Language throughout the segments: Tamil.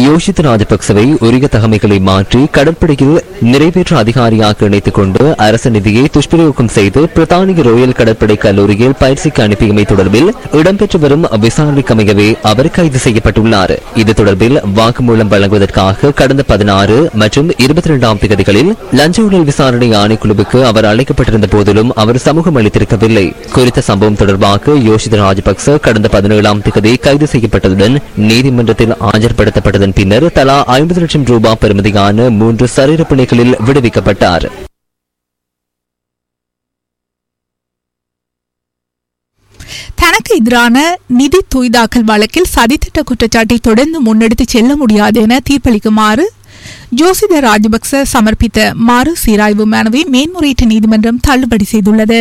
யோஷித் ராஜபக்சவை உரிய தகமைகளை மாற்றி கடற்படையில் நிறைவேற்று அதிகாரியாக இணைத்துக் கொண்டு அரசு நிதியை துஷ்பிரயோகம் செய்து பிரதானிய ரோயல் கடற்படை கல்லூரியில் பயிற்சிக்கு அனுப்பியமை தொடர்பில் இடம்பெற்று வரும் விசாரணைக்கமையவே அவர் கைது செய்யப்பட்டுள்ளார் இது தொடர்பில் வாக்குமூலம் வழங்குவதற்காக கடந்த பதினாறு மற்றும் இருபத்தி இரண்டாம் தேதிகளில் லஞ்ச ஊழல் விசாரணை ஆணைக்குழுவுக்கு அவர் அழைக்கப்பட்டிருந்த போதிலும் அவர் சமூகம் அளித்திருக்கவில்லை குறித்த சம்பவம் தொடர்பாக யோஷித் ராஜபக்ச கடந்த பதினேழாம் தேதி கைது செய்யப்பட்டதுடன் நீதிமன்றத்தில் ஆஜர்படுத்தப்பட்டதன் பின்னர் தலா ஐம்பது லட்சம் ரூபாய் பெறுமதியான மூன்று சரீர பிணைகளில் விடுவிக்கப்பட்டார் தனக்கு எதிரான நிதி தூய்தாக்கல் வழக்கில் சதித்திட்ட குற்றச்சாட்டை தொடர்ந்து முன்னெடுத்து செல்ல முடியாது என தீர்ப்பளிக்குமாறு ஜோசித ராஜபக்ச சமர்ப்பித்த மறு சீராய்வு மனுவை மேன்முறையீட்டு நீதிமன்றம் தள்ளுபடி செய்துள்ளது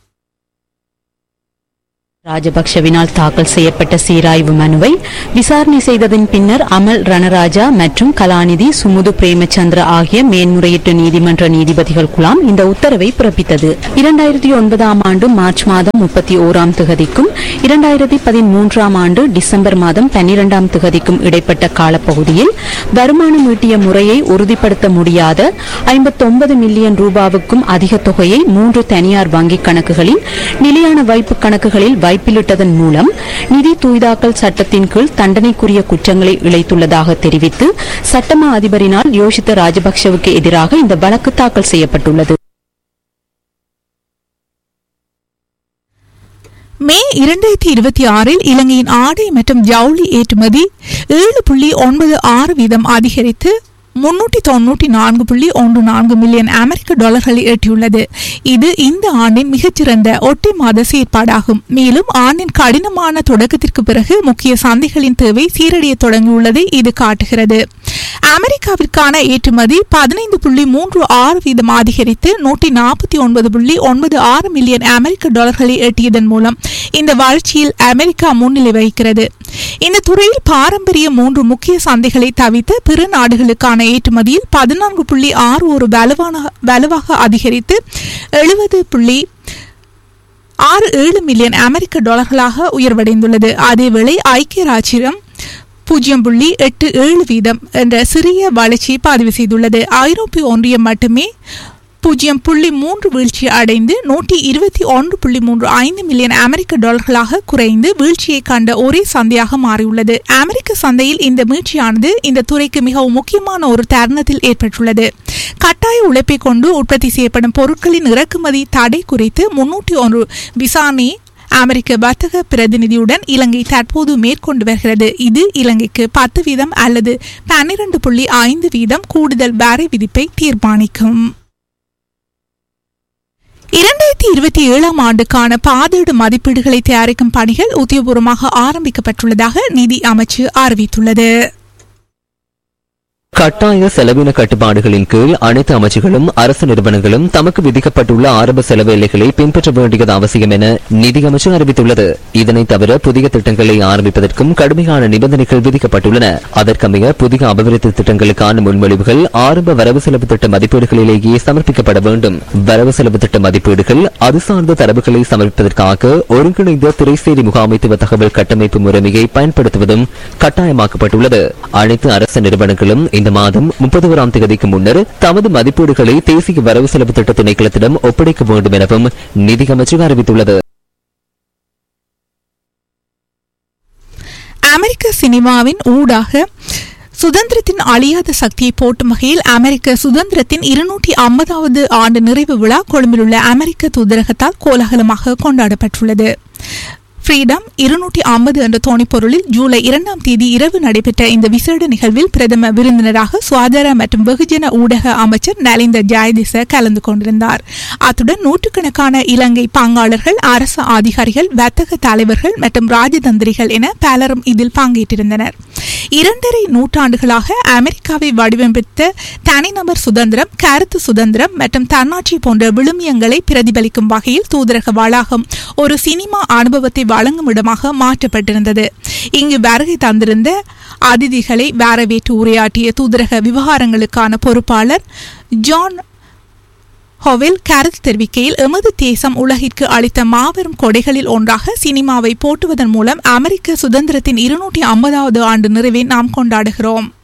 ராஜபக்ஷவினால் தாக்கல் செய்யப்பட்ட சீராய்வு மனுவை விசாரணை செய்ததன் பின்னர் அமல் ரணராஜா மற்றும் கலாநிதி சுமுது பிரேமச்சந்திர ஆகிய மேன்முறையீட்டு நீதிமன்ற நீதிபதிகள் குழாம் இந்த உத்தரவை பிறப்பித்தது இரண்டாயிரத்தி ஒன்பதாம் ஆண்டு மார்ச் மாதம் முப்பத்தி ஓராம் திகதிக்கும் இரண்டாயிரத்தி பதிமூன்றாம் ஆண்டு டிசம்பர் மாதம் பன்னிரெண்டாம் திகதிக்கும் இடைப்பட்ட காலப்பகுதியில் வருமானம் ஈட்டிய முறையை உறுதிப்படுத்த முடியாத ஐம்பத்தொன்பது மில்லியன் ரூபாவுக்கும் அதிக தொகையை மூன்று தனியார் வங்கிக் கணக்குகளில் நிலையான வைப்பு கணக்குகளில் வைப்பிலிட்டதன் மூலம் நிதி தூய்தாக்கல் சட்டத்தின் கீழ் தண்டனைக்குரிய குற்றங்களை இழைத்துள்ளதாக தெரிவித்து சட்டமா அதிபரினால் யோசித்த ராஜபக்சவுக்கு எதிராக இந்த வழக்கு தாக்கல் செய்யப்பட்டுள்ளது மே இரண்டாயிரத்தி இருபத்தி ஆறில் இலங்கையின் ஆடை மற்றும் ஜவுளி ஏற்றுமதி ஏழு புள்ளி ஒன்பது ஆறு வீதம் அதிகரித்து முன்னூற்றி தொன்னூற்றி நான்கு புள்ளி ஒன்று நான்கு மில்லியன் அமெரிக்க டாலர்களை எட்டியுள்ளது இது இந்த ஆண்டின் மிகச்சிறந்த ஒட்டி மாத செயற்பாடாகும் மேலும் ஆண்டின் கடினமான தொடக்கத்திற்கு பிறகு முக்கிய சந்தைகளின் தேவை சீரடைய தொடங்கியுள்ளதை இது காட்டுகிறது அமெரிக்காவிற்கான ஏற்றுமதி பதினைந்து புள்ளி மூன்று ஆறு வீதம் அதிகரித்து நூற்றி நாற்பத்தி ஒன்பது புள்ளி ஒன்பது ஆறு மில்லியன் அமெரிக்க டாலர்களை எட்டியதன் மூலம் இந்த வளர்ச்சியில் அமெரிக்கா முன்னிலை வகிக்கிறது இந்த துறையில் பாரம்பரிய மூன்று முக்கிய சந்தைகளை தவிர்த்து பிற நாடுகளுக்கான ஏற்றுமதியில் பதினான்கு புள்ளி ஆறு ஒரு வலுவான வலுவாக அதிகரித்து எழுபது புள்ளி ஆறு ஏழு மில்லியன் அமெரிக்க டாலர்களாக உயர்வடைந்துள்ளது அதேவேளை ஐக்கிய ராச்சியம் பூஜ்ஜியம் புள்ளி எட்டு ஏழு வீதம் என்ற சிறிய வளர்ச்சியை பதிவு செய்துள்ளது ஐரோப்பிய ஒன்றியம் மட்டுமே பூஜ்ஜியம் புள்ளி மூன்று வீழ்ச்சி அடைந்து நூற்றி இருபத்தி ஒன்று புள்ளி மூன்று ஐந்து மில்லியன் அமெரிக்க டாலர்களாக குறைந்து வீழ்ச்சியை கண்ட ஒரே சந்தையாக மாறியுள்ளது அமெரிக்க சந்தையில் இந்த மீழ்ச்சியானது இந்த துறைக்கு மிகவும் முக்கியமான ஒரு தருணத்தில் ஏற்பட்டுள்ளது கட்டாய உழைப்பை கொண்டு உற்பத்தி செய்யப்படும் பொருட்களின் இறக்குமதி தடை குறித்து முன்னூற்றி ஒன்று விசாரணை அமெரிக்க வர்த்தக பிரதிநிதியுடன் இலங்கை தற்போது மேற்கொண்டு வருகிறது இது இலங்கைக்கு பத்து வீதம் அல்லது பன்னிரண்டு புள்ளி ஐந்து வீதம் கூடுதல் வரி விதிப்பை தீர்மானிக்கும் இரண்டாயிரத்தி இருபத்தி ஏழாம் ஆண்டுக்கான பாதீடு மதிப்பீடுகளை தயாரிக்கும் பணிகள் உத்தியோகபூர்வமாக ஆரம்பிக்கப்பட்டுள்ளதாக நிதி அமைச்சு அறிவித்துள்ளது கட்டாய செலவின கட்டுப்பாடுகளின் கீழ் அனைத்து அமைச்சுகளும் அரசு நிறுவனங்களும் தமக்கு விதிக்கப்பட்டுள்ள ஆரம்ப செலவு எல்லைகளை பின்பற்ற வேண்டியது அவசியம் என நிதியமைச்சு அறிவித்துள்ளது இதனை தவிர புதிய திட்டங்களை ஆரம்பிப்பதற்கும் கடுமையான நிபந்தனைகள் விதிக்கப்பட்டுள்ளன அதற்கமைய புதிய அபிவிருத்தி திட்டங்களுக்கான முன்மொழிவுகள் ஆரம்ப வரவு செலவு திட்ட மதிப்பீடுகளிலேயே சமர்ப்பிக்கப்பட வேண்டும் வரவு செலவு திட்ட மதிப்பீடுகள் அது சார்ந்த தரவுகளை சமர்ப்பிப்பதற்காக ஒருங்கிணைந்த திரைசேரி முகாமைத்துவ தகவல் கட்டமைப்பு முறைமையை பயன்படுத்துவதும் கட்டாயமாக்கப்பட்டுள்ளது அனைத்து அரசு நிறுவனங்களும் இந்த மாதம் முப்பது ஓராம் தேதிக்கு முன்னர் தமது மதிப்பீடுகளை தேசிய வரவு செலவு திட்ட திணைக்களத்திடம் ஒப்படைக்க வேண்டும் எனவும் நிதியமைச்சர் அறிவித்துள்ளது அமெரிக்க சினிமாவின் ஊடாக சுதந்திரத்தின் அழியாத சக்தியை போட்டும் வகையில் அமெரிக்க சுதந்திரத்தின் இருநூற்றி ஐம்பதாவது ஆண்டு நிறைவு விழா கொழும்பிலுள்ள அமெரிக்க தூதரகத்தால் கோலாகலமாக கொண்டாடப்பட்டுள்ளது ஃப்ரீடம் இருநூற்றி ஐம்பது என்ற தோணிப்பொருளில் ஜூலை இரண்டாம் தேதி இரவு நடைபெற்ற இந்த விசேட நிகழ்வில் பிரதம விருந்தினராக சுகாதார மற்றும் வெகுஜன ஊடக அமைச்சர் நலிந்த ஜெயதிச கலந்து கொண்டிருந்தார் அத்துடன் நூற்றுக்கணக்கான இலங்கை பங்காளர்கள் அரசு அதிகாரிகள் வர்த்தக தலைவர்கள் மற்றும் ராஜதந்திரிகள் என பலரும் இதில் பங்கேற்றிருந்தனர் இரண்டரை நூற்றாண்டுகளாக அமெரிக்காவை வடிவமைத்த தனிநபர் சுதந்திரம் கருத்து சுதந்திரம் மற்றும் தன்னாட்சி போன்ற விழுமியங்களை பிரதிபலிக்கும் வகையில் தூதரக வளாகம் ஒரு சினிமா அனுபவத்தை வழங்கும் இடமாக மாற்றப்பட்டிருந்தது இங்கு வருகை தந்திருந்த அதிதிகளை வரவேற்று உரையாற்றிய தூதரக விவகாரங்களுக்கான பொறுப்பாளர் ஜான் ஹொவெல் கருத்து தெரிவிக்கையில் எமது தேசம் உலகிற்கு அளித்த மாபெரும் கொடைகளில் ஒன்றாக சினிமாவை போட்டுவதன் மூலம் அமெரிக்க சுதந்திரத்தின் இருநூற்றி ஐம்பதாவது ஆண்டு நிறைவை நாம் கொண்டாடுகிறோம்